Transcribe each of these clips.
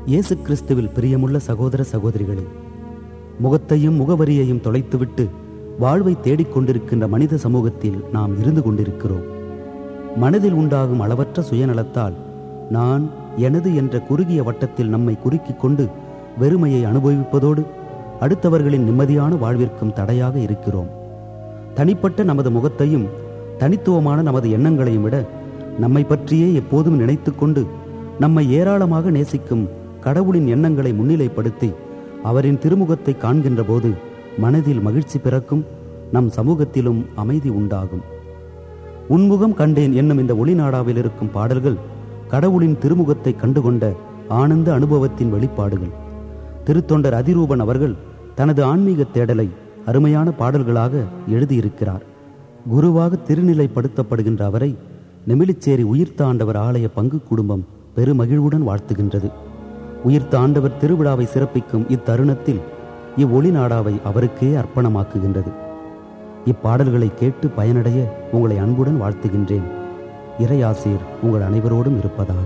இயேசு கிறிஸ்துவில் பிரியமுள்ள சகோதர சகோதரிகளே முகத்தையும் முகவரியையும் தொலைத்துவிட்டு வாழ்வை தேடிக்கொண்டிருக்கின்ற மனித சமூகத்தில் நாம் இருந்து கொண்டிருக்கிறோம் மனதில் உண்டாகும் அளவற்ற சுயநலத்தால் நான் எனது என்ற குறுகிய வட்டத்தில் நம்மை குறுக்கிக் கொண்டு வெறுமையை அனுபவிப்பதோடு அடுத்தவர்களின் நிம்மதியான வாழ்விற்கும் தடையாக இருக்கிறோம் தனிப்பட்ட நமது முகத்தையும் தனித்துவமான நமது எண்ணங்களையும் விட நம்மை பற்றியே எப்போதும் நினைத்துக்கொண்டு நம்மை ஏராளமாக நேசிக்கும் கடவுளின் எண்ணங்களை முன்னிலைப்படுத்தி அவரின் திருமுகத்தை காண்கின்ற போது மனதில் மகிழ்ச்சி பிறக்கும் நம் சமூகத்திலும் அமைதி உண்டாகும் உன்முகம் கண்டேன் என்னும் இந்த ஒளிநாடாவில் இருக்கும் பாடல்கள் கடவுளின் திருமுகத்தை கண்டுகொண்ட ஆனந்த அனுபவத்தின் வெளிப்பாடுகள் திருத்தொண்டர் அதிரூபன் அவர்கள் தனது ஆன்மீக தேடலை அருமையான பாடல்களாக எழுதியிருக்கிறார் குருவாக திருநிலைப்படுத்தப்படுகின்ற அவரை நெமிலிச்சேரி உயிர்த்த ஆண்டவர் ஆலய பங்கு குடும்பம் பெருமகிழ்வுடன் வாழ்த்துகின்றது உயிர்த்த ஆண்டவர் திருவிழாவை சிறப்பிக்கும் இத்தருணத்தில் இவ்வொளி நாடாவை அவருக்கே அர்ப்பணமாக்குகின்றது இப்பாடல்களை கேட்டு பயனடைய உங்களை அன்புடன் வாழ்த்துகின்றேன் இறையாசீர் உங்கள் அனைவரோடும் இருப்பதாக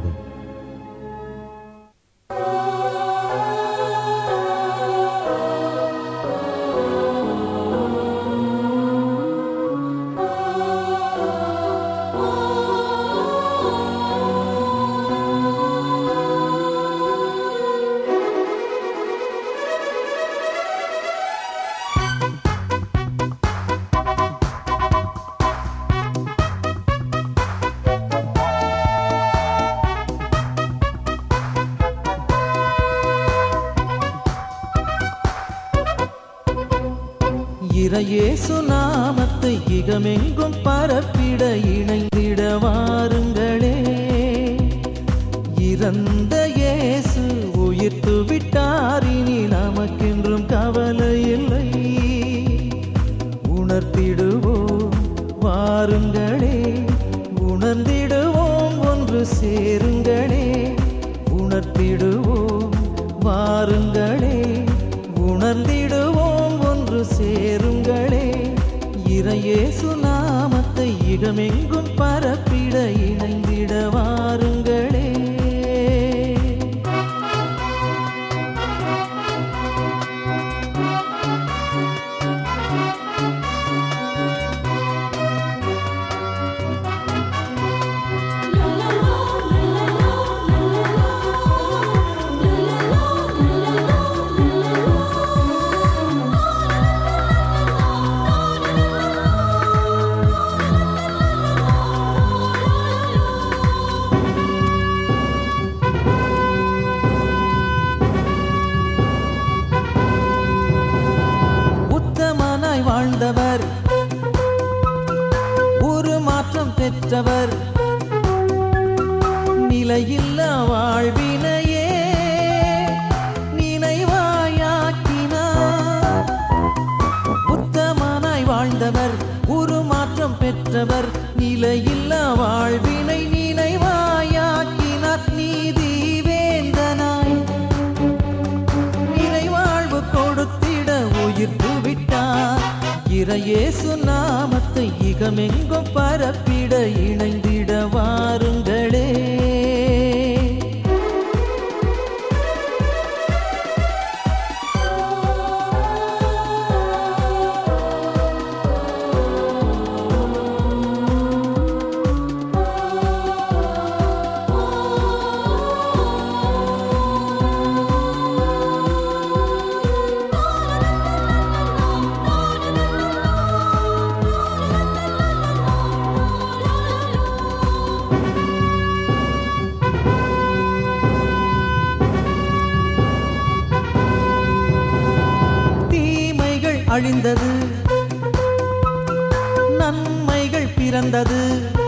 இறையேசு நாமத்தை இகமெங்கும் பரப்பிட இணைந்திட வாருங்களே இறந்த இயேசு உயிர்த்து விட்டார் இனி நமக்கென்றும் கவலை இல்லை உணர்த்திடுவோம் வாருங்களே உணர்ந்திடுவோம் ஒன்று சேருங்களே உணர்த்திடுவோம் வாருங்களே உணர்ந்திடுவோம் ஒன்று சேருங்களே இறையேசு நாமத்தை இடமெங்கும் பரப்பிட இணைந்திட வாருங்களே உத்தமனாய் வாழ்ந்தவர் ஒரு மாற்றம் பெற்றவர் நிலையில்லா வாழ்வினையே நினைவாயாக்கினார் உத்தமனாய் வாழ்ந்தவர் ஒரு மாற்றம் பெற்றவர் நிலையில்லா வாழ்வினை நினைவாயாக்கினார் நீதி வேந்தனாய் நிறைவாழ்வு கொடுத்திட உயிர்த்து விட்டார் இறையேசு நாமத்தை இகமெங்கும் பரப்பிட இணைந்திட வாருங்களே தீமைகள் அழிந்தது நன்மைகள் பிறந்தது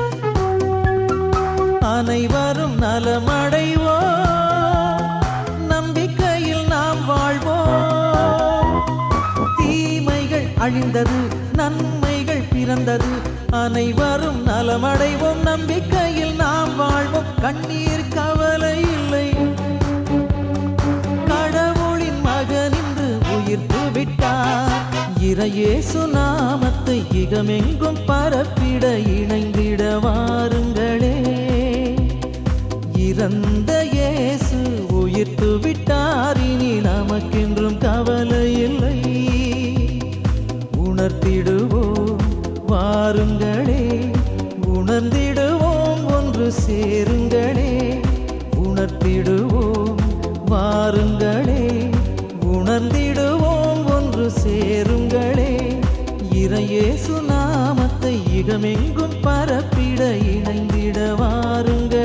அனைவரும் நலமடைவோ நம்பிக்கையில் நாம் வாழ்வோம் தீமைகள் அழிந்தது நன்மைகள் பிறந்தது அனைவரும் நலமடைவோம் நம்பிக்கையில் நாம் வாழ்வோம் கண்ணீர் கவலை இல்லை கடவுளின் மகனின்று உயிர்த்து விட்டார் இறையேசு நாமத்தை இகமெங்கும் பரப்பிட இணைந்திட வாருங்களே இறந்த இயேசு உயிர் உயிர்த்து விட்டார் இனி நமக்கென்றும் கவலை இல்லை உணர்த்திடுவோம் வாருங்களே உணர்ந்திடுவோம் ஒன்று சேருங்களே உணர்த்திடுவோம் வாருங்களே உணர்ந்திடுவோம் ஒன்று சேருங்களே இறையேசு நாமத்தை இகமெங்கும் பரப்பிட இணைந்திட வாருங்கள்